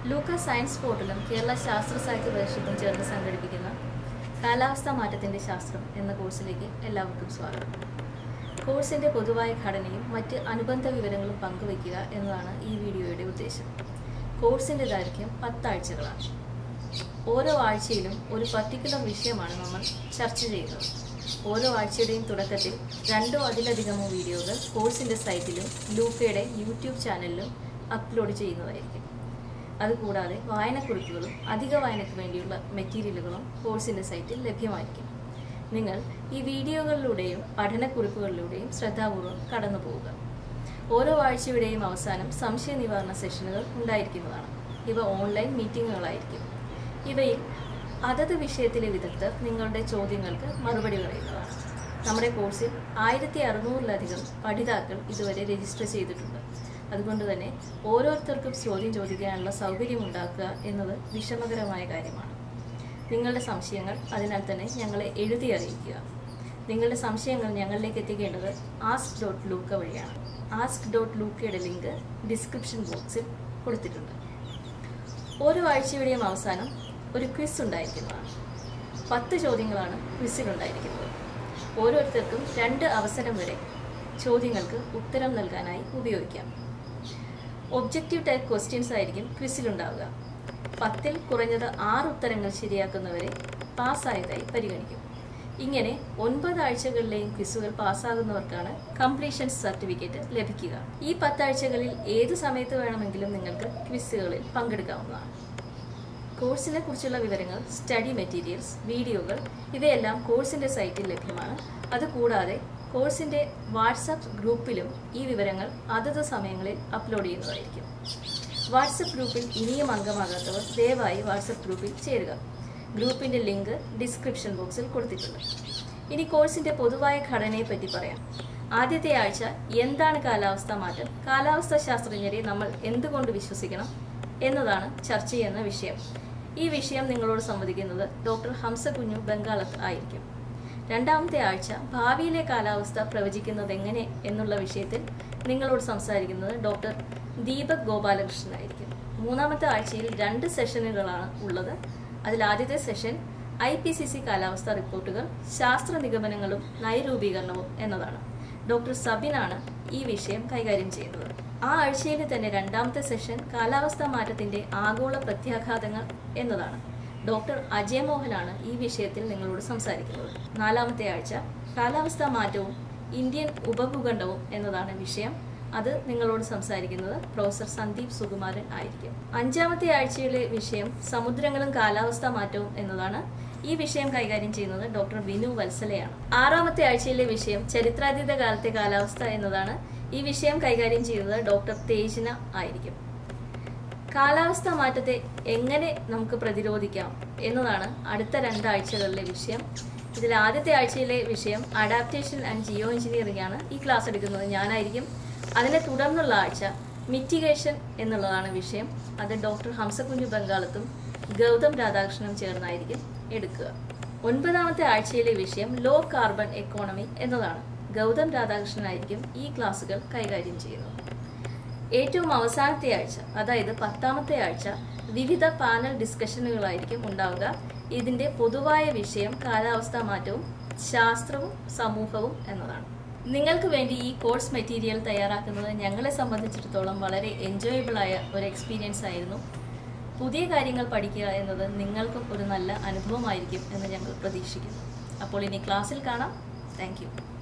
ലൂക്ക science പോർട്ടലും Kerala ശാസ്ത്ര സാഹിത്യ പരിഷത്തും ചേർന്ന് സംഘടിപ്പിക്കുന്ന കാലാവസ്ഥാ മാറ്റത്തിൻ്റെ ശാസ്ത്രം എന്ന കോഴ്സിലേക്ക് എല്ലാവർക്കും സ്വാഗതം കോഴ്സിൻ്റെ പൊതുവായ ഘടനയും മറ്റ് അനുബന്ധ വിവരങ്ങളും പങ്കുവയ്ക്കുക എന്നതാണ് ഈ വീഡിയോയുടെ ഉദ്ദേശം കോഴ്സിൻ്റെ ദൈർഘ്യം പത്താഴ്ചകളാണ് ഓരോ ആഴ്ചയിലും ഒരു പർട്ടിക്കുലർ വിഷയമാണ് നമ്മൾ ചർച്ച ചെയ്യുന്നത് ഓരോ ആഴ്ചയുടെയും തുടക്കത്തിൽ രണ്ടോ അതിലധികമോ വീഡിയോകൾ കോഴ്സിൻ്റെ സൈറ്റിലും ലൂക്കയുടെ യൂട്യൂബ് ചാനലിലും അപ്ലോഡ് ചെയ്യുന്നതായിരിക്കും അതുകൂടാതെ വായനക്കുറിപ്പുകളും അധിക വായനയ്ക്ക് വേണ്ടിയുള്ള മെറ്റീരിയലുകളും കോഴ്സിൻ്റെ സൈറ്റിൽ ലഭ്യമായിരിക്കും നിങ്ങൾ ഈ വീഡിയോകളിലൂടെയും പഠനക്കുറിപ്പുകളിലൂടെയും ശ്രദ്ധാപൂർവം കടന്നു പോവുക ഓരോ ആഴ്ചയുടെയും അവസാനം സംശയ നിവാരണ സെഷനുകൾ ഉണ്ടായിരിക്കുന്നതാണ് ഇവ ഓൺലൈൻ മീറ്റിങ്ങുകളായിരിക്കും ഇവയിൽ അതത് വിഷയത്തിലെ വിദഗ്ധർ നിങ്ങളുടെ ചോദ്യങ്ങൾക്ക് മറുപടി പറയുന്നതാണ് നമ്മുടെ കോഴ്സിൽ ആയിരത്തി അറുന്നൂറിലധികം പഠിതാക്കൾ ഇതുവരെ രജിസ്റ്റർ ചെയ്തിട്ടുണ്ട് അതുകൊണ്ട് തന്നെ ഓരോരുത്തർക്കും ചോദ്യം ചോദിക്കാനുള്ള സൗകര്യം ഉണ്ടാക്കുക എന്നത് വിഷമകരമായ കാര്യമാണ് നിങ്ങളുടെ സംശയങ്ങൾ അതിനാൽ തന്നെ ഞങ്ങളെ എഴുതി അറിയിക്കുക നിങ്ങളുടെ സംശയങ്ങൾ ഞങ്ങളിലേക്ക് എത്തിക്കേണ്ടത് ആസ്ക് ഡോട്ട് ലൂക്ക വഴിയാണ് ആസ്ക് ഡോട്ട് ലൂക്കയുടെ ലിങ്ക് ഡിസ്ക്രിപ്ഷൻ ബോക്സിൽ കൊടുത്തിട്ടുണ്ട് ഓരോ ആഴ്ചയുടെയും അവസാനം ഒരു ക്വിസ് ഉണ്ടായിരിക്കുന്നതാണ് പത്ത് ചോദ്യങ്ങളാണ് ക്വിസിലുണ്ടായിരിക്കുന്നത് ഓരോരുത്തർക്കും രണ്ട് അവസരം വരെ ചോദ്യങ്ങൾക്ക് ഉത്തരം നൽകാനായി ഉപയോഗിക്കാം ഒബ്ജക്റ്റീവ് ടൈപ്പ് ക്വസ്റ്റ്യൻസ് ആയിരിക്കും ക്വിസിലുണ്ടാവുക പത്തിൽ കുറഞ്ഞത് ആറ് ഉത്തരങ്ങൾ ശരിയാക്കുന്നവരെ പാസ്സായതായി പരിഗണിക്കും ഇങ്ങനെ ഒൻപത് ആഴ്ചകളിലെയും ക്വിസുകൾ പാസ്സാകുന്നവർക്കാണ് കംപ്ലീഷൻ സർട്ടിഫിക്കറ്റ് ലഭിക്കുക ഈ പത്താഴ്ചകളിൽ ഏത് സമയത്ത് വേണമെങ്കിലും നിങ്ങൾക്ക് ക്വിസുകളിൽ പങ്കെടുക്കാവുന്നതാണ് കോഴ്സിനെ കുറിച്ചുള്ള വിവരങ്ങൾ സ്റ്റഡി മെറ്റീരിയൽസ് വീഡിയോകൾ ഇവയെല്ലാം കോഴ്സിന്റെ സൈറ്റിൽ ലഭ്യമാണ് അതുകൂടാതെ കോഴ്സിന്റെ വാട്സപ്പ് ഗ്രൂപ്പിലും ഈ വിവരങ്ങൾ അതത് സമയങ്ങളിൽ അപ്ലോഡ് ചെയ്യുന്നതായിരിക്കും വാട്സപ്പ് ഗ്രൂപ്പിൽ ഇനിയും അംഗമാകാത്തവർ ദയവായി വാട്സപ്പ് ഗ്രൂപ്പിൽ ചേരുക ഗ്രൂപ്പിന്റെ ലിങ്ക് ഡിസ്ക്രിപ്ഷൻ ബോക്സിൽ കൊടുത്തിട്ടുണ്ട് ഇനി കോഴ്സിന്റെ പൊതുവായ ഘടനയെ പറ്റി പറയാം ആദ്യത്തെ ആഴ്ച എന്താണ് കാലാവസ്ഥാ മാറ്റം കാലാവസ്ഥാ ശാസ്ത്രജ്ഞരെ നമ്മൾ എന്തുകൊണ്ട് വിശ്വസിക്കണം എന്നതാണ് ചർച്ച ചെയ്യുന്ന വിഷയം ഈ വിഷയം നിങ്ങളോട് സംവദിക്കുന്നത് ഡോക്ടർ ഹംസകുഞ്ഞു ബംഗാളത്ത് ആയിരിക്കും രണ്ടാമത്തെ ആഴ്ച ഭാവിയിലെ കാലാവസ്ഥ പ്രവചിക്കുന്നത് എങ്ങനെ എന്നുള്ള വിഷയത്തിൽ നിങ്ങളോട് സംസാരിക്കുന്നത് ഡോക്ടർ ദീപക് ഗോപാലകൃഷ്ണൻ ആയിരിക്കും മൂന്നാമത്തെ ആഴ്ചയിൽ രണ്ട് സെഷനുകളാണ് ഉള്ളത് അതിൽ ആദ്യത്തെ session I P C C കാലാവസ്ഥാ റിപ്പോർട്ടുകൾ ശാസ്ത്ര നിഗമനങ്ങളും നയരൂപീകരണവും എന്നതാണ് ഡോക്ടർ സബിനാണ് ഈ വിഷയം കൈകാര്യം ചെയ്യുന്നത് ആ ആഴ്ചയിലെ തന്നെ രണ്ടാമത്തെ സെഷൻ കാലാവസ്ഥാ മാറ്റത്തിന്റെ ആഗോള പ്രത്യാഘാതങ്ങൾ എന്നതാണ് ഡോക്ടർ അജയ് മോഹനാണ് ഈ വിഷയത്തിൽ നിങ്ങളോട് സംസാരിക്കുന്നത് നാലാമത്തെ ആഴ്ച കാലാവസ്ഥാ മാറ്റവും ഇന്ത്യൻ ഉപഭൂഖണ്ഡവും എന്നതാണ് വിഷയം അത് നിങ്ങളോട് സംസാരിക്കുന്നത് പ്രൊഫസർ സന്ദീപ് സുകുമാരൻ ആയിരിക്കും അഞ്ചാമത്തെ ആഴ്ചയിലെ വിഷയം സമുദ്രങ്ങളും കാലാവസ്ഥാ മാറ്റവും എന്നതാണ് ഈ വിഷയം കൈകാര്യം ചെയ്യുന്നത് ഡോക്ടർ വിനു വത്സലയാണ് ആറാമത്തെ ആഴ്ചയിലെ വിഷയം ചരിത്രാതീത കാലത്തെ കാലാവസ്ഥ എന്നതാണ് ഈ വിഷയം കൈകാര്യം ചെയ്യുന്നത് ഡോക്ടർ തേജ്ന ആയിരിക്കും കാലാവസ്ഥാ മാറ്റത്തെ എങ്ങനെ നമുക്ക് പ്രതിരോധിക്കാം എന്നതാണ് അടുത്ത രണ്ടാഴ്ചകളിലെ വിഷയം ഇതിൽ ആദ്യത്തെ ആഴ്ചയിലെ വിഷയം അഡാപ്റ്റേഷൻ ആൻഡ് ജിയോ എഞ്ചിനീയറിംഗ് ആണ് ഈ ക്ലാസ് എടുക്കുന്നത് ഞാനായിരിക്കും അതിനെ തുടർന്നുള്ള ആഴ്ച മിറ്റിഗേഷൻ എന്നുള്ളതാണ് വിഷയം അത് ഡോക്ടർ ഹംസകുഞ്ഞു ബംഗാളത്തും ഗൗതം രാധാകൃഷ്ണനും ചേർന്നായിരിക്കും എടുക്കുക ഒൻപതാമത്തെ ആഴ്ചയിലെ വിഷയം ലോ കാർബൺ എക്കോണമി എന്നതാണ് ഗൗതം രാധാകൃഷ്ണനായിരിക്കും ഈ ക്ലാസ്സുകൾ കൈകാര്യം ചെയ്യുന്നത് ഏറ്റവും അവസാനത്തെ ആഴ്ച അതായത് പത്താമത്തെ ആഴ്ച വിവിധ പാനൽ ഡിസ്കഷനുകളായിരിക്കും ഉണ്ടാവുക ഇതിന്റെ പൊതുവായ വിഷയം കാലാവസ്ഥാ മാറ്റവും ശാസ്ത്രവും സമൂഹവും എന്നതാണ് നിങ്ങൾക്ക് വേണ്ടി ഈ കോഴ്സ് മെറ്റീരിയൽ തയ്യാറാക്കുന്നത് ഞങ്ങളെ സംബന്ധിച്ചിടത്തോളം വളരെ എൻജോയബിൾ ആയ ഒരു എക്സ്പീരിയൻസ് ആയിരുന്നു പുതിയ കാര്യങ്ങൾ പഠിക്കുക എന്നത് നിങ്ങൾക്കും ഒരു നല്ല അനുഭവമായിരിക്കും എന്ന് ഞങ്ങൾ പ്രതീക്ഷിക്കുന്നു അപ്പോൾ ഇനി ക്ലാസ്സിൽ കാണാം താങ്ക്